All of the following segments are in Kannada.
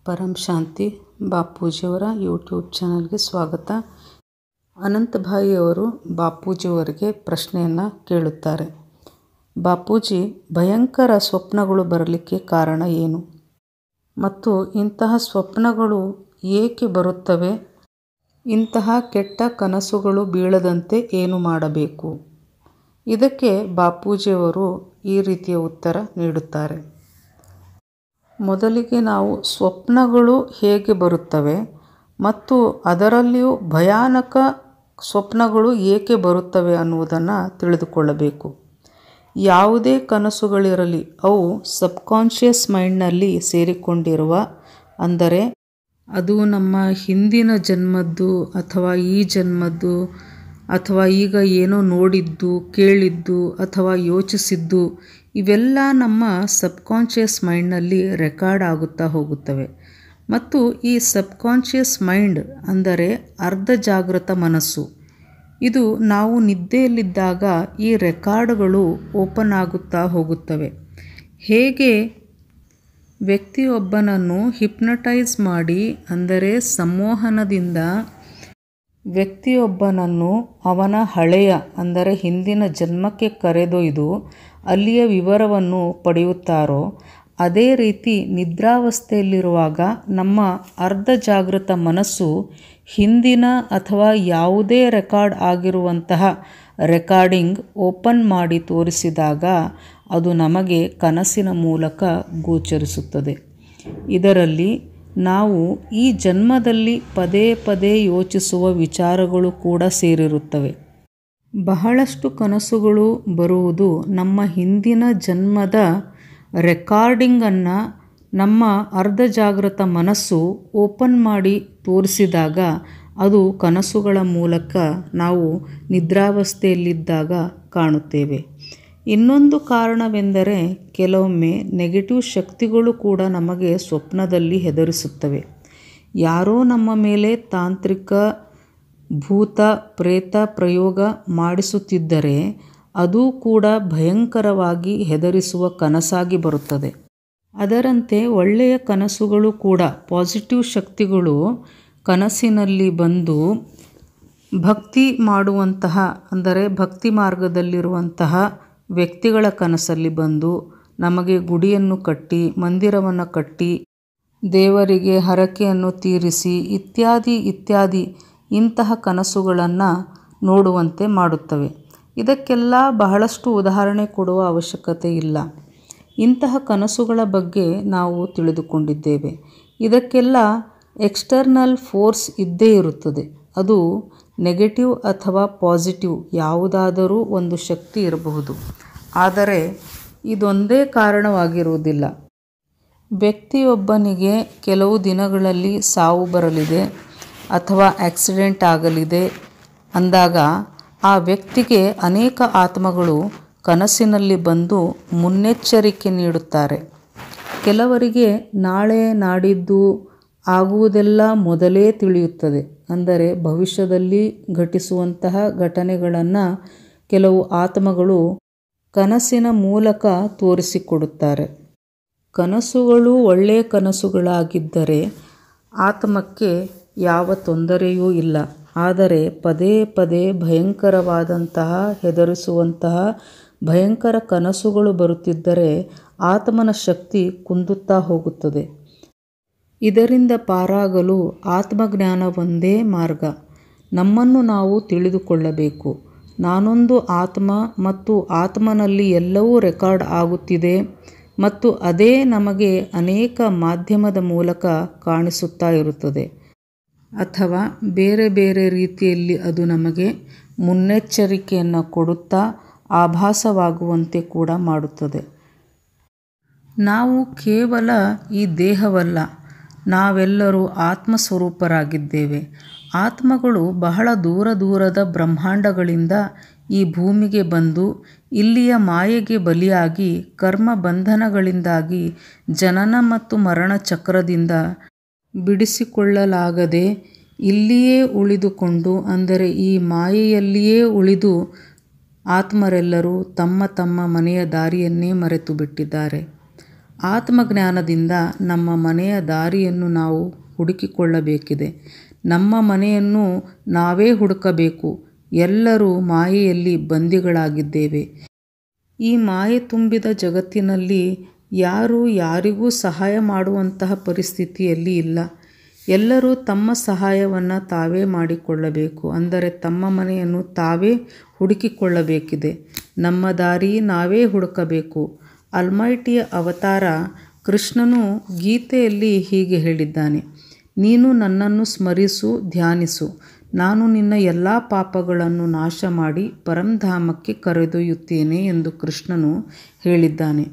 ಪರಂ ಶಾಂತಿ ಬಾಪೂಜಿಯವರ ಯೂಟ್ಯೂಬ್ ಚಾನಲ್ಗೆ ಸ್ವಾಗತ ಅನಂತಭಾಯಿಯವರು ಬಾಪೂಜಿಯವರಿಗೆ ಪ್ರಶ್ನೆಯನ್ನು ಕೇಳುತ್ತಾರೆ ಬಾಪೂಜಿ ಭಯಂಕರ ಸ್ವಪ್ನಗಳು ಬರಲಿಕ್ಕೆ ಕಾರಣ ಏನು ಮತ್ತು ಇಂತಹ ಸ್ವಪ್ನಗಳು ಏಕೆ ಬರುತ್ತವೆ ಇಂತಹ ಕೆಟ್ಟ ಕನಸುಗಳು ಬೀಳದಂತೆ ಏನು ಮಾಡಬೇಕು ಇದಕ್ಕೆ ಬಾಪೂಜಿಯವರು ಈ ರೀತಿಯ ಉತ್ತರ ನೀಡುತ್ತಾರೆ ಮೊದಲಿಗೆ ನಾವು ಸ್ವಪ್ನಗಳು ಹೇಗೆ ಬರುತ್ತವೆ ಮತ್ತು ಅದರಲ್ಲಿಯೂ ಭಯಾನಕ ಸ್ವಪ್ನಗಳು ಏಕೆ ಬರುತ್ತವೆ ಅನ್ನುವುದನ್ನು ತಿಳಿದುಕೊಳ್ಳಬೇಕು ಯಾವುದೇ ಕನಸುಗಳಿರಲಿ ಅವು ಸಬ್ಕಾನ್ಷಿಯಸ್ ಮೈಂಡ್ನಲ್ಲಿ ಸೇರಿಕೊಂಡಿರುವ ಅಂದರೆ ಅದು ನಮ್ಮ ಹಿಂದಿನ ಜನ್ಮದ್ದು ಅಥವಾ ಈ ಜನ್ಮದ್ದು ಅಥವಾ ಈಗ ಏನೋ ನೋಡಿದ್ದು ಕೇಳಿದ್ದು ಅಥವಾ ಯೋಚಿಸಿದ್ದು ಇವೆಲ್ಲ ನಮ್ಮ ಸಬ್ಕಾನ್ಷಿಯಸ್ ಮೈಂಡ್ನಲ್ಲಿ ರೆಕಾರ್ಡ್ ಆಗುತ್ತಾ ಹೋಗುತ್ತವೆ ಮತ್ತು ಈ ಸಬ್ಕಾನ್ಷಿಯಸ್ ಮೈಂಡ್ ಅಂದರೆ ಅರ್ಧ ಜಾಗೃತ ಮನಸ್ಸು ಇದು ನಾವು ನಿದ್ದೆಯಲ್ಲಿದ್ದಾಗ ಈ ರೆಕಾರ್ಡ್ಗಳು ಓಪನ್ ಆಗುತ್ತಾ ಹೋಗುತ್ತವೆ ಹೇಗೆ ವ್ಯಕ್ತಿಯೊಬ್ಬನನ್ನು ಹಿಪ್ನಟೈಸ್ ಮಾಡಿ ಅಂದರೆ ಸಂಮೋಹನದಿಂದ ವ್ಯಕ್ತಿಯೊಬ್ಬನನ್ನು ಅವನ ಹಳೆಯ ಅಂದರೆ ಹಿಂದಿನ ಜನ್ಮಕ್ಕೆ ಕರೆದೊಯ್ದು ಅಲ್ಲಿಯ ವಿವರವನ್ನು ಪಡೆಯುತ್ತಾರೋ ಅದೇ ರೀತಿ ನಿದ್ರಾವಸ್ಥೆಯಲ್ಲಿರುವಾಗ ನಮ್ಮ ಅರ್ಧ ಜಾಗೃತ ಮನಸ್ಸು ಹಿಂದಿನ ಅಥವಾ ಯಾವುದೇ ರೆಕಾರ್ಡ್ ಆಗಿರುವಂತಹ ರೆಕಾರ್ಡಿಂಗ್ ಓಪನ್ ಮಾಡಿ ತೋರಿಸಿದಾಗ ಅದು ನಮಗೆ ಕನಸಿನ ಮೂಲಕ ಗೋಚರಿಸುತ್ತದೆ ಇದರಲ್ಲಿ ನಾವು ಈ ಜನ್ಮದಲ್ಲಿ ಪದೇ ಪದೇ ಯೋಚಿಸುವ ವಿಚಾರಗಳು ಕೂಡ ಸೇರಿರುತ್ತವೆ ಬಹಳಷ್ಟು ಕನಸುಗಳು ಬರುವುದು ನಮ್ಮ ಹಿಂದಿನ ಜನ್ಮದ ರೆಕಾರ್ಡಿಂಗನ್ನು ನಮ್ಮ ಅರ್ಧ ಜಾಗೃತ ಮನಸ್ಸು ಓಪನ್ ಮಾಡಿ ತೋರಿಸಿದಾಗ ಅದು ಕನಸುಗಳ ಮೂಲಕ ನಾವು ನಿದ್ರಾವಸ್ಥೆಯಲ್ಲಿದ್ದಾಗ ಕಾಣುತ್ತೇವೆ ಇನ್ನೊಂದು ಕಾರಣವೆಂದರೆ ಕೆಲವೊಮ್ಮೆ ನೆಗೆಟಿವ್ ಶಕ್ತಿಗಳು ಕೂಡ ನಮಗೆ ಸ್ವಪ್ನದಲ್ಲಿ ಹೆದರಿಸುತ್ತವೆ ಯಾರೋ ನಮ್ಮ ಮೇಲೆ ತಾಂತ್ರಿಕ ಭೂತ ಪ್ರೇತ ಪ್ರಯೋಗ ಮಾಡಿಸುತ್ತಿದ್ದರೆ ಅದು ಕೂಡ ಭಯಂಕರವಾಗಿ ಹೆದರಿಸುವ ಕನಸಾಗಿ ಬರುತ್ತದೆ ಅದರಂತೆ ಒಳ್ಳೆಯ ಕನಸುಗಳು ಕೂಡ ಪಾಸಿಟಿವ್ ಶಕ್ತಿಗಳು ಕನಸಿನಲ್ಲಿ ಬಂದು ಭಕ್ತಿ ಮಾಡುವಂತಹ ಅಂದರೆ ಭಕ್ತಿ ಮಾರ್ಗದಲ್ಲಿರುವಂತಹ ವ್ಯಕ್ತಿಗಳ ಕನಸಲ್ಲಿ ಬಂದು ನಮಗೆ ಗುಡಿಯನ್ನು ಕಟ್ಟಿ ಮಂದಿರವನ್ನು ಕಟ್ಟಿ ದೇವರಿಗೆ ಹರಕೆಯನ್ನು ತೀರಿಸಿ ಇತ್ಯಾದಿ ಇತ್ಯಾದಿ ಇಂತಹ ಕನಸುಗಳನ್ನು ನೋಡುವಂತೆ ಮಾಡುತ್ತವೆ ಇದಕ್ಕೆಲ್ಲ ಬಹಳಷ್ಟು ಉದಾಹರಣೆ ಕೊಡುವ ಅವಶ್ಯಕತೆ ಇಲ್ಲ ಇಂತಹ ಕನಸುಗಳ ಬಗ್ಗೆ ನಾವು ತಿಳಿದುಕೊಂಡಿದ್ದೇವೆ ಇದಕ್ಕೆಲ್ಲ ಎಕ್ಸ್ಟರ್ನಲ್ ಫೋರ್ಸ್ ಇದ್ದೇ ಇರುತ್ತದೆ ಅದು ನೆಗೆಟಿವ್ ಅಥವಾ ಪಾಸಿಟಿವ್ ಯಾವುದಾದರೂ ಒಂದು ಶಕ್ತಿ ಇರಬಹುದು ಆದರೆ ಇದೊಂದೇ ಕಾರಣವಾಗಿರುವುದಿಲ್ಲ ವ್ಯಕ್ತಿಯೊಬ್ಬನಿಗೆ ಕೆಲವು ದಿನಗಳಲ್ಲಿ ಸಾವು ಬರಲಿದೆ ಅಥವಾ ಆಕ್ಸಿಡೆಂಟ್ ಆಗಲಿದೆ ಅಂದಾಗ ಆ ವ್ಯಕ್ತಿಗೆ ಅನೇಕ ಆತ್ಮಗಳು ಕನಸಿನಲ್ಲಿ ಬಂದು ಮುನ್ನೆಚ್ಚರಿಕೆ ನೀಡುತ್ತಾರೆ ಕೆಲವರಿಗೆ ನಾಳೆ ನಾಡಿದ್ದು ಆಗುವುದೆಲ್ಲ ಮೊದಲೇ ತಿಳಿಯುತ್ತದೆ ಅಂದರೆ ಭವಿಷ್ಯದಲ್ಲಿ ಘಟಿಸುವಂತಹ ಘಟನೆಗಳನ್ನು ಕೆಲವು ಆತ್ಮಗಳು ಕನಸಿನ ಮೂಲಕ ತೋರಿಸಿಕೊಡುತ್ತಾರೆ ಕನಸುಗಳು ಒಳ್ಳೆಯ ಕನಸುಗಳಾಗಿದ್ದರೆ ಆತ್ಮಕ್ಕೆ ಯಾವ ತೊಂದರೆಯೂ ಇಲ್ಲ ಆದರೆ ಪದೇ ಪದೇ ಭಯಂಕರವಾದಂತಹ ಹೆದರಿಸುವಂತಹ ಭಯಂಕರ ಕನಸುಗಳು ಬರುತ್ತಿದ್ದರೆ ಆತ್ಮನ ಶಕ್ತಿ ಕುಂದುತ್ತಾ ಹೋಗುತ್ತದೆ ಇದರಿಂದ ಪಾರಾಗಲು ಆತ್ಮಜ್ಞಾನ ಒಂದೇ ಮಾರ್ಗ ನಮ್ಮನ್ನು ನಾವು ತಿಳಿದುಕೊಳ್ಳಬೇಕು ನಾನೊಂದು ಆತ್ಮ ಮತ್ತು ಆತ್ಮನಲ್ಲಿ ಎಲ್ಲವೂ ರೆಕಾರ್ಡ್ ಆಗುತ್ತಿದೆ ಮತ್ತು ಅದೇ ನಮಗೆ ಅನೇಕ ಮಾಧ್ಯಮದ ಮೂಲಕ ಕಾಣಿಸುತ್ತಾ ಇರುತ್ತದೆ ಅಥವಾ ಬೇರೆ ಬೇರೆ ರೀತಿಯಲ್ಲಿ ಅದು ನಮಗೆ ಮುನ್ನೆಚ್ಚರಿಕೆಯನ್ನು ಕೊಡುತ್ತಾ ಆಭಾಸವಾಗುವಂತೆ ಕೂಡ ಮಾಡುತ್ತದೆ ನಾವು ಕೇವಲ ಈ ದೇಹವಲ್ಲ ನಾವೆಲ್ಲರೂ ಆತ್ಮ ಸ್ವರೂಪರಾಗಿದ್ದೇವೆ ಆತ್ಮಗಳು ಬಹಳ ದೂರ ದೂರದ ಬ್ರಹ್ಮಾಂಡಗಳಿಂದ ಈ ಭೂಮಿಗೆ ಬಂದು ಇಲ್ಲಿಯ ಮಾಯೆಗೆ ಬಲಿಯಾಗಿ ಕರ್ಮ ಬಂಧನಗಳಿಂದಾಗಿ ಜನನ ಮತ್ತು ಮರಣ ಚಕ್ರದಿಂದ ಬಿಡಿಸಿಕೊಳ್ಳಲಾಗದೆ ಇಲ್ಲಿಯೇ ಉಳಿದುಕೊಂಡು ಅಂದರೆ ಈ ಮಾಯೆಯಲ್ಲಿಯೇ ಉಳಿದು ಆತ್ಮರೆಲ್ಲರೂ ತಮ್ಮ ತಮ್ಮ ಮನೆಯ ದಾರಿಯನ್ನೇ ಮರೆತು ಬಿಟ್ಟಿದ್ದಾರೆ ಆತ್ಮಜ್ಞಾನದಿಂದ ನಮ್ಮ ಮನೆಯ ದಾರಿಯನ್ನು ನಾವು ಹುಡುಕಿಕೊಳ್ಳಬೇಕಿದೆ ನಮ್ಮ ಮನೆಯನ್ನು ನಾವೇ ಹುಡುಕಬೇಕು ಎಲ್ಲರೂ ಮಾಯೆಯಲ್ಲಿ ಬಂದಿಗಳಾಗಿದ್ದೇವೆ ಈ ಮಾಯೆ ತುಂಬಿದ ಜಗತ್ತಿನಲ್ಲಿ ಯಾರೂ ಯಾರಿಗೂ ಸಹಾಯ ಮಾಡುವಂತಹ ಪರಿಸ್ಥಿತಿಯಲ್ಲಿ ಇಲ್ಲ ಎಲ್ಲರೂ ತಮ್ಮ ಸಹಾಯವನ್ನು ತಾವೇ ಮಾಡಿಕೊಳ್ಳಬೇಕು ಅಂದರೆ ತಮ್ಮ ಮನೆಯನ್ನು ತಾವೇ ಹುಡುಕಿಕೊಳ್ಳಬೇಕಿದೆ ನಮ್ಮ ದಾರಿ ನಾವೇ ಹುಡುಕಬೇಕು ಅಲ್ಮೈಟಿಯ ಅವತಾರ ಕೃಷ್ಣನು ಗೀತೆಯಲ್ಲಿ ಹೀಗೆ ಹೇಳಿದ್ದಾನೆ ನೀನು ನನ್ನನ್ನು ಸ್ಮರಿಸು ಧ್ಯಾನಿಸು ನಾನು ನಿನ್ನ ಎಲ್ಲ ಪಾಪಗಳನ್ನು ನಾಶ ಮಾಡಿ ಪರಂಧಾಮಕ್ಕೆ ಕರೆದೊಯ್ಯುತ್ತೇನೆ ಎಂದು ಕೃಷ್ಣನು ಹೇಳಿದ್ದಾನೆ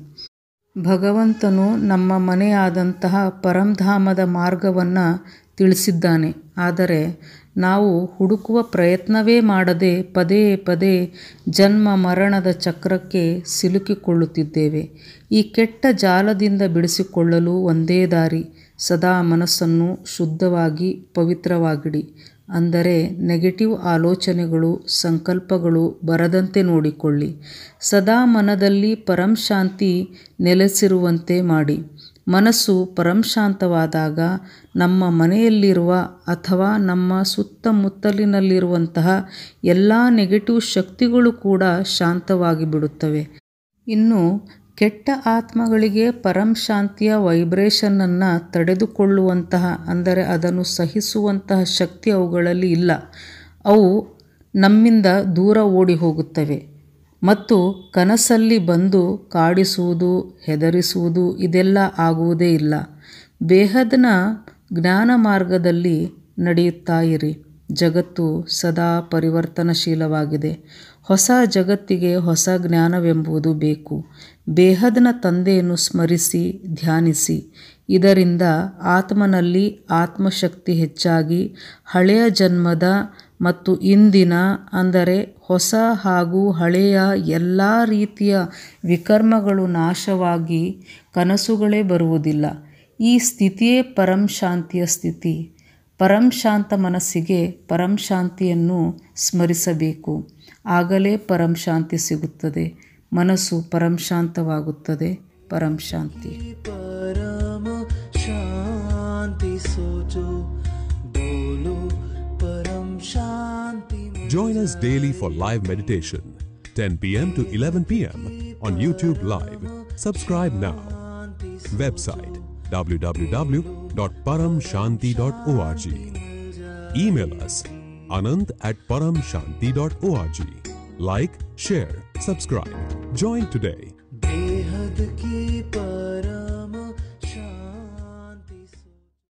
ಭಗವಂತನು ನಮ್ಮ ಮನೆಯಾದಂತಹ ಪರಂಧಾಮದ ಮಾರ್ಗವನ್ನು ತಿಳಿಸಿದ್ದಾನೆ ಆದರೆ ನಾವು ಹುಡುಕುವ ಪ್ರಯತ್ನವೇ ಮಾಡದೆ ಪದೇ ಪದೇ ಜನ್ಮ ಮರಣದ ಚಕ್ರಕ್ಕೆ ಸಿಲುಕಿಕೊಳ್ಳುತ್ತಿದ್ದೇವೆ ಈ ಕೆಟ್ಟ ಜಾಲದಿಂದ ಬಿಡಿಸಿಕೊಳ್ಳಲು ಒಂದೇ ದಾರಿ ಸದಾ ಮನಸ್ಸನ್ನು ಶುದ್ಧವಾಗಿ ಪವಿತ್ರವಾಗಿಡಿ ಅಂದರೆ ನೆಗೆಟಿವ್ ಆಲೋಚನೆಗಳು ಸಂಕಲ್ಪಗಳು ಬರದಂತೆ ನೋಡಿಕೊಳ್ಳಿ ಸದಾ ಮನದಲ್ಲಿ ಪರಂಶಾಂತಿ ನೆಲೆಸಿರುವಂತೆ ಮಾಡಿ ಮನಸ್ಸು ಪರಂಶಾಂತವಾದಾಗ ನಮ್ಮ ಮನೆಯಲ್ಲಿರುವ ಅಥವಾ ನಮ್ಮ ಸುತ್ತಮುತ್ತಲಿನಲ್ಲಿರುವಂತಹ ಎಲ್ಲ ನೆಗೆಟಿವ್ ಶಕ್ತಿಗಳು ಕೂಡ ಶಾಂತವಾಗಿ ಬಿಡುತ್ತವೆ ಇನ್ನು ಕೆಟ್ಟ ಆತ್ಮಗಳಿಗೆ ಪರಂಶಾಂತಿಯ ವೈಬ್ರೇಷನನ್ನು ತಡೆದುಕೊಳ್ಳುವಂತಹ ಅಂದರೆ ಅದನ್ನು ಸಹಿಸುವಂತಹ ಶಕ್ತಿ ಅವುಗಳಲ್ಲಿ ಇಲ್ಲ ಅವು ನಮ್ಮಿಂದ ದೂರ ಓಡಿ ಹೋಗುತ್ತವೆ ಮತ್ತು ಕನಸಲ್ಲಿ ಬಂದು ಕಾಡಿಸುವುದು ಹೆದರಿಸುವುದು ಇದೆಲ್ಲ ಆಗುವುದೇ ಇಲ್ಲ ಬೇಹದ್ನ ಜ್ಞಾನ ಮಾರ್ಗದಲ್ಲಿ ನಡೆಯುತ್ತಾ ಇರಿ ಜಗತ್ತು ಸದಾ ಪರಿವರ್ತನಶೀಲವಾಗಿದೆ ಹೊಸ ಜಗತ್ತಿಗೆ ಹೊಸ ಜ್ಞಾನವೆಂಬುದು ಬೇಕು ಬೇಹದ್ನ ತಂದೆಯನ್ನು ಸ್ಮರಿಸಿ ಧ್ಯಾನಿಸಿ ಇದರಿಂದ ಆತ್ಮನಲ್ಲಿ ಆತ್ಮಶಕ್ತಿ ಹೆಚ್ಚಾಗಿ ಹಳೆಯ ಜನ್ಮದ ಮತ್ತು ಇಂದಿನ ಅಂದರೆ ಹೊಸ ಹಾಗೂ ಹಳೆಯ ಎಲ್ಲ ರೀತಿಯ ವಿಕರ್ಮಗಳು ನಾಶವಾಗಿ ಕನಸುಗಳೇ ಬರುವುದಿಲ್ಲ ಈ ಸ್ಥಿತಿಯೇ ಪರಂಶಾಂತಿಯ ಸ್ಥಿತಿ ಪರಂಶಾಂತ ಮನಸ್ಸಿಗೆ ಪರಂಶಾಂತಿಯನ್ನು ಸ್ಮರಿಸಬೇಕು ಆಗಲೇ ಪರಂಶಾಂತಿ ಸಿಗುತ್ತದೆ ಮನಸ್ಸು ಪರಂಶಾಂತವಾಗುತ್ತದೆ ಪರಂಶಾಂತಿ परम शांति सोचो बोलो परम शांति में Join us daily for live meditation, 10 p.m. to 11 p.m. on YouTube Live. Subscribe now. Website www.paramshanti.org. Email us anand at paramshanti.org. Like, share, subscribe. Join today. बेहद की पर